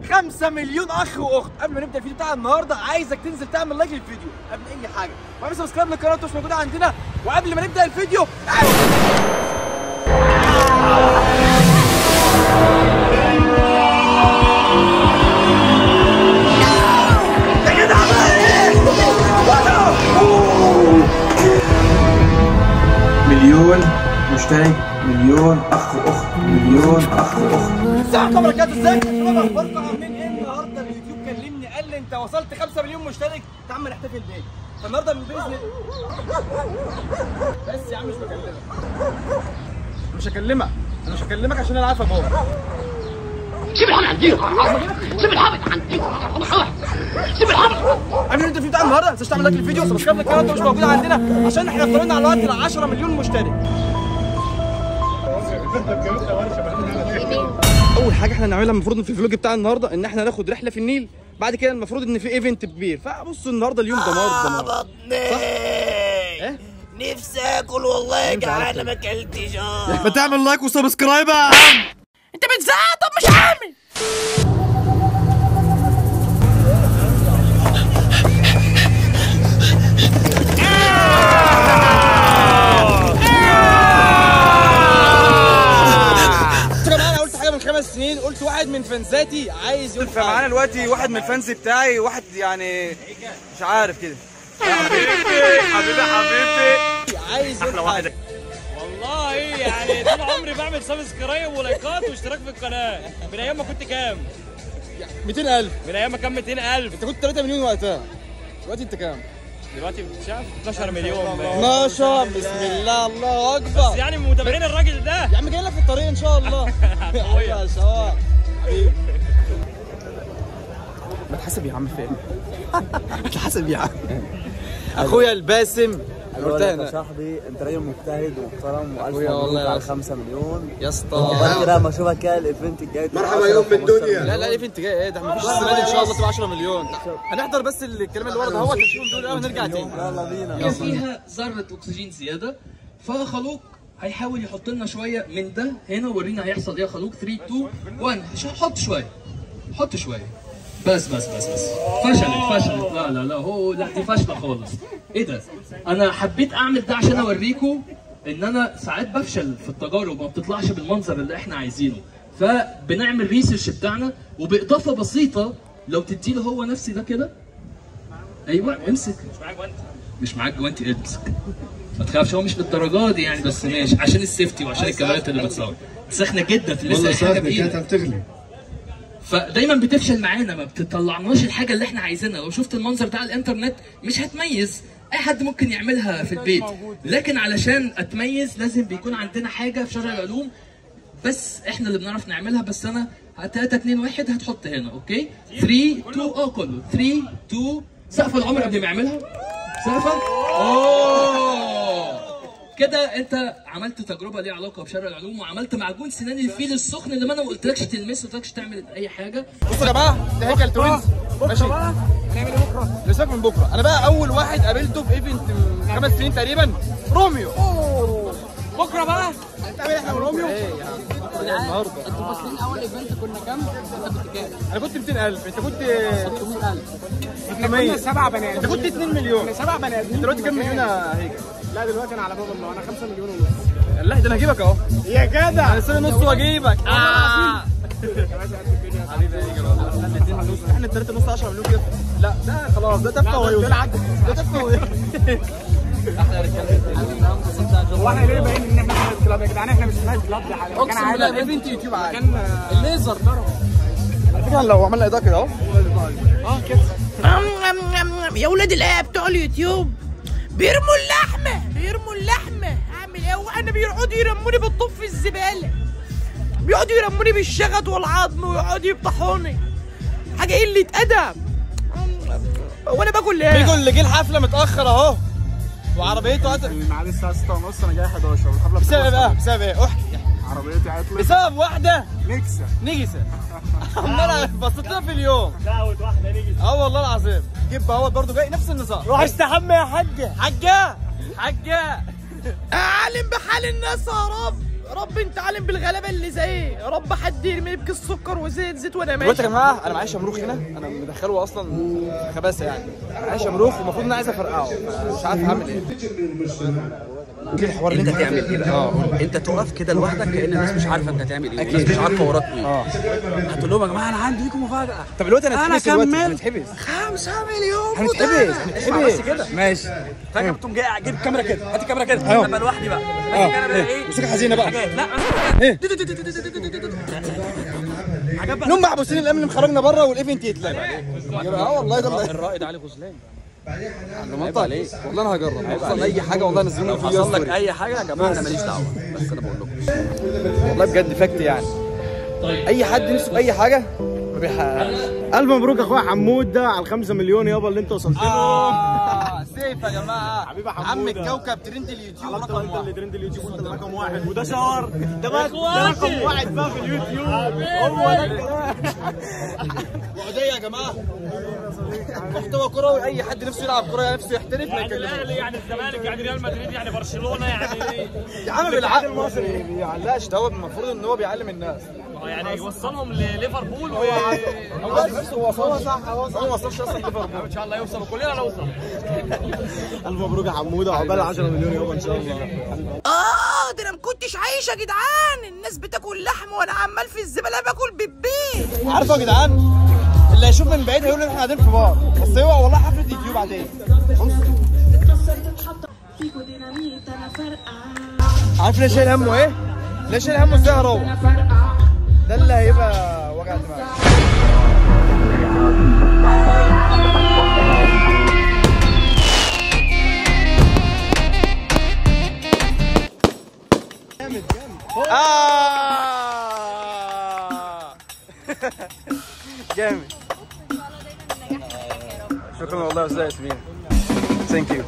5 مليون اخ واخت قبل ما نبدا الفيديو بتاع النهارده عايزك تنزل تعمل لايك للفيديو قبل اي حاجه واعمل سبسكرايب للقناه مش موجوده عندنا وقبل ما نبدا الفيديو يا جدع بقى ايه مليون مشترك مليون اخ واخت مليون اخ واخت السلام عليكم وبركاته ازيك يا شباب اخباركم عاملين ايه النهارده اليوتيوب كلمني قال لي انت وصلت 5 مليون مشترك تعال نحتفل بيه فالنهارده من باذن بس يا عم مش بكلمك مش هكلمك انا مش هكلمك عشان انا عارف ابوك سيب الحبل عندي سيب الحبل عندي سيب الحبل قبل ما نبدا الفيديو بتاع النهارده ما تنساش تعمل لايك للفيديو وسبسكرايب للقناه مش موجوده عندنا عشان احنا اخترنا على الوقت ل 10 مليون مشترك اول حاجه احنا نعملها المفروض في الفلوج بتاع النهارده ان احنا ناخد رحله في النيل بعد كده المفروض ان في ايفنت كبير فبصوا النهارده اليوم دمار دمار بطني إيه؟ نفسي اكل والله جعانه ما اكلتش اه ما تعمل لايك وسبسكرايب يا عم انت بتزعق طب مش عامل يا جماعه انا قلت حاجه من خمس سنين قلت واحد من فانزاتي عايز يقول فمعانا دلوقتي واحد من الفانز بتاعي واحد يعني مش عارف كده حبيبي حبيبي حبيبي عايز يقول حاجه والله يعني طول عمري بعمل سبسكرايب ولايكات واشتراك في القناه من ايام ما كنت كام 200000 من ايام ما كان 200000 انت كنت 3 مليون وقتها دلوقتي انت كام؟ دلوقتي شاف 12 مليون 12 بسم الله الله اكبر يعني من متابعين الراجل ده يا عم جاي لك في الطريق ان شاء الله أخويا. يا شباب حبيبي ما تحاسب يا عم فين ما تحاسب يا عم اخويا الباسم أقول قلتها لك يا هنا صاحبي انت راجل مجتهد ومحترم والف أخويا والله مبروك يا على أخي. 5 مليون يا اسطى وبعد كده لما اشوفك كده الايفنت الجاي مرحبا يوم بالدنيا. لا لا ايفنت جاي ايه ده مفيش السنه دي ان شاء الله تبقى 10 مليون هنحضر بس الكلام اللي ورا ده هو تشوفهم دول الاول ونرجع تاني يلا بينا هي فيها ذره اكسجين زياده فخلوق هيحاول يحط لنا شويه من ده هنا ورينا هيحصل ايه يا خلوق 3 2 1 ش- حط شويه حط شويه بس بس بس بس فشلت فشلت لا لا لا هو لا دي فاشله خالص ايه ده انا حبيت اعمل ده عشان اوريكم ان انا ساعات بفشل في التجارب ما بتطلعش بالمنظر اللي احنا عايزينه فبنعمل ريسيرش بتاعنا وباضافه بسيطه لو تديله هو نفسي ده كده ايوه امسك مش معاك وانت مش معاك جوانتي امسك ما تخافش هو مش للدرجه دي يعني بس ماشي عشان السيفتي وعشان الكاميرات اللي بتصور سخنه جدا في لسه أي حاجه بايدك بتغلي فدايما بتفشل معانا ما بتطلعناش الحاجه اللي احنا عايزينها لو شفت المنظر ده على الانترنت مش هتميز اي حد ممكن يعملها في البيت لكن علشان اتميز لازم بيكون عندنا حاجه في شرع العلوم بس احنا اللي بنعرف نعملها بس انا 3 2 1 هتحط هنا اوكي 3 2 اه كله 3 2 سقف العمر قبل ما يعملها سقفه اوه كده انت عملت تجربه ليها علاقه بشرع العلوم وعملت معجون سنان الفيل السخن اللي ما انا ما قلتلكش تلمسه ما قلتلكش تعمل اي حاجه بصوا يا جماعه ده هيكل توينز ماشي هنعمل ايه بكره؟ نسيبك من بكره انا بقى اول واحد قابلته في ايفنت من خمس سنين تقريبا روميو بكره بقى هنتقابل احنا وروميو النهارده انتوا فاكرين اول ايفنت كنا كام؟ انا كنت كام؟ انا كنت 200000 انت كنت 600000 احنا كنا سبع بنات انت كنت 2 مليون سبع بنات انت دلوقتي كام مليون يا هيكل؟ لا دلوقتي انا على باب الله انا 5 مليون ونص لا ده انا هجيبك اهو يا جدع انا سنه نص واجيبك اه حبيبي يا هيكل والله احنا الاثنين هنوصل احنا الثلاثه نص 10 مليون كده لا ده خلاص ده تفه وهيوصل ده تفه وهيوصل احلى رجاله هو احنا ليه باين ان احنا نايت كلاب يا جدعان احنا مش نايت كلاب دي حاجه كان اقسم بالله عادي ايفنت يوتيوب عادي كان الليزر ضرب على فكره لو عملنا اضاءه كده اهو اه كده يا ولاد الايه بتوع اليوتيوب بيرموا اللحمه بيرموا اللحمه اعمل ايه وانا بيقعدوا يرموني بالطوب في الزباله بيقعدوا يرموني بالشغط والعظم ويقعدوا يفضحوني حاجه قله ادب وانا باكل ايه بيجوا اللي جه الحفله متاخر اهو وعربيته قتل الميعاد الساعه 6 ونص انا جاي 11 والحفله بسبب ايه بقى بتخلص بسبب ايه احكي عربيتي عطلت بسبب واحده نكسه نجسه عمال بصيت لها في اليوم دعوه واحده نيجي اه والله العظيم جيب اهوت برضه جاي نفس النظام روح استحمى يا حاجه حاجه حاجه اعلم بحال الناس يا رب رب انت عالم بالغلابه اللي زي يا رب حد يرمي بكيس سكر وزيت زيت وانا دلوقتي ماشي يا جماعه انا معايا شمروخ هنا انا مدخله اصلا خباثه يعني معايا شمروخ والمفروض ان انا عايز افرقعه مش عارف اعمل ايه ايه الحوار اللي انت انت تعمل ايه بقى؟ انت تقف كده لوحدك كان الناس مش عارفه انت هتعمل ايه الناس مش عارفه وراك ايه اه هتقول لهم يا جماعه انا عندي ليكم مفاجاه طب دلوقتي انا انا هتحبس دلوقتي كمل هنتحبس 5 مليون هنتحبس اسمع هنتحبس بس كده ماشي فجاه بتقوم جاي جيب الكاميرا كده هات الكاميرا كده أهو. ابقى لوحدي بقى اه الكاميرا إيه؟ ايه موسيقى حزينه بقى حاجات لا ايه حاجات بقى نقوم محبوسين الامن مخرجنا بره والايفنت يتلغى يبقى اه والله ده الرائد علي غزلان عيب عليك والله انا هجرب حصل اي حاجه والله نزلنا لو في حصل لك ستوري. اي حاجه يا جماعه انا ماليش دعوه بس انا بقول لكم والله بجد فاكت يعني اي حد نفسه في اي حاجه ما بيحققش الف مبروك اخويا حمود ده على الخمسة مليون يابا اللي انت وصلت له اه سيف يا جماعه حبيبي عم حمودة. الكوكب ترند اليوتيوب انت رقم انت اللي واحد ترند اليوتيوب وانت رقم واحد وده شهر ده بقى ده رقم واحد بقى في اليوتيوب هو ده الكلام وعديه يا جماعه محتوى كروي اي حد نفسه يلعب كوره نفسه يحترف ما يكلموش الاهلي يعني الزمالك يعني ريال مدريد يعني برشلونه يعني ايه يا عم بالعقل المصري ما بيعلقش ده هو المفروض ان هو بيعلم الناس آه، يعني يوصلهم لليفربول و هو نفسه هو صح هو صح هو ما وصلش اصلا ليفربول ان شاء الله يوصل وكلنا نوصل الف مبروك يا حموده عقبال 10 مليون يابا ان شاء الله اه ده انا ما كنتش عايش يا جدعان الناس بتاكل لحم وانا عمال في الزباله باكل بيبي عارفه يا جدعان اللي هيشوف من بعيد هيقول ان احنا قاعدين في بار بس هو والله حفله يوتيوب عاديه عارف ليه شايل همه ايه؟ ليه شايل همه ازاي هروح؟ ده اللي هيبقى وجع دماغ آه جامد شكرا والله يا استاذ ياسمين ثانك يو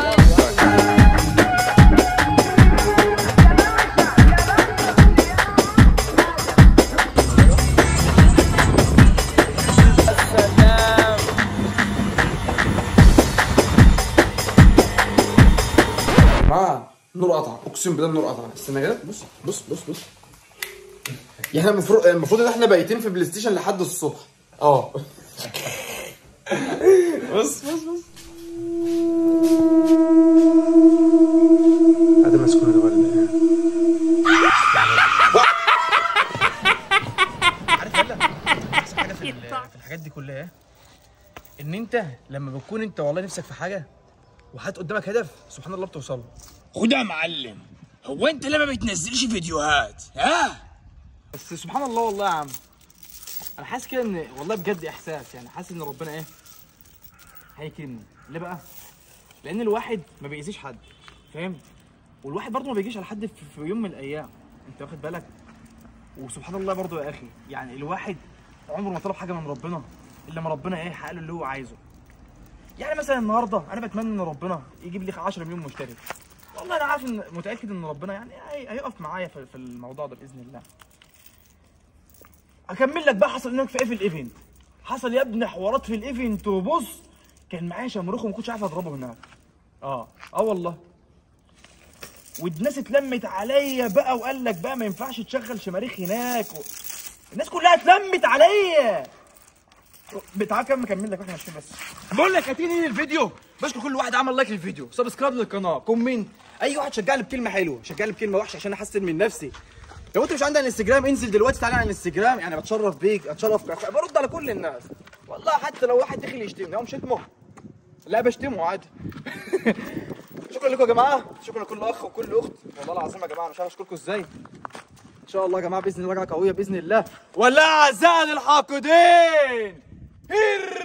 جماعه النور قطع اقسم بالله النور قطع استنى كده بص بص بص بص يعني احنا المفروض المفروض ان احنا بايتين في بلاي ستيشن لحد الصبح اه بص بص بص هذا مسكون ولا عارف يلا أحسن حاجه في ال- في الحاجات دي كلها إيه؟ ان انت لما بتكون انت والله نفسك في حاجه وحاطط قدامك هدف سبحان الله بتوصل له خد يا معلم هو انت ليه ما بتنزلش فيديوهات ها بس سبحان الله والله يا عم انا حاسس كده ان والله بجد احساس يعني حاسس ان ربنا ايه هيكرمني ليه بقى لان الواحد ما بيأذيش حد فاهم والواحد برضه ما بيجيش على حد في, في يوم من الايام انت واخد بالك وسبحان الله برضه يا اخي يعني الواحد عمره ما طلب حاجه من ربنا الا ما ربنا ايه حقق له اللي هو عايزه يعني مثلا النهارده انا بتمنى ان ربنا يجيب لي 10 مليون مشترك والله انا عارف ان متاكد ان ربنا يعني هي- هيقف معايا في في الموضوع ده باذن الله اكمل لك بقى حصل هناك في ايه في الايفنت حصل يا ابني حوارات في الايفنت وبص كان معايا شمروخ وما كنتش عارف اضربه هناك اه اه والله والناس اتلمت عليا بقى وقال لك بقى ما ينفعش تشغل شماريخ هناك و... الناس كلها اتلمت عليا بتعال كم اكمل لك احنا ماشيين بس بقول لك هتيجي ننهي الفيديو بشكر كل واحد عمل لايك للفيديو سبسكرايب للقناه كومنت اي واحد شجعني بكلمه حلوه شجعني بكلمه وحشه عشان احسن من نفسي لو انت مش عندك انستجرام انزل دلوقتي تعالى على الانستجرام يعني بتشرف بيك اتشرف برد على كل الناس والله حتى لو واحد دخل يشتمني هو مش شتمه لا بشتمه عادي شكرا لكم يا جماعه شكرا لكل اخ وكل اخت والله العظيم يا جماعه مش عارف اشكركم ازاي ان شاء الله يا جماعه باذن الله رجعه قويه باذن الله ولا اعزائي الحاقدين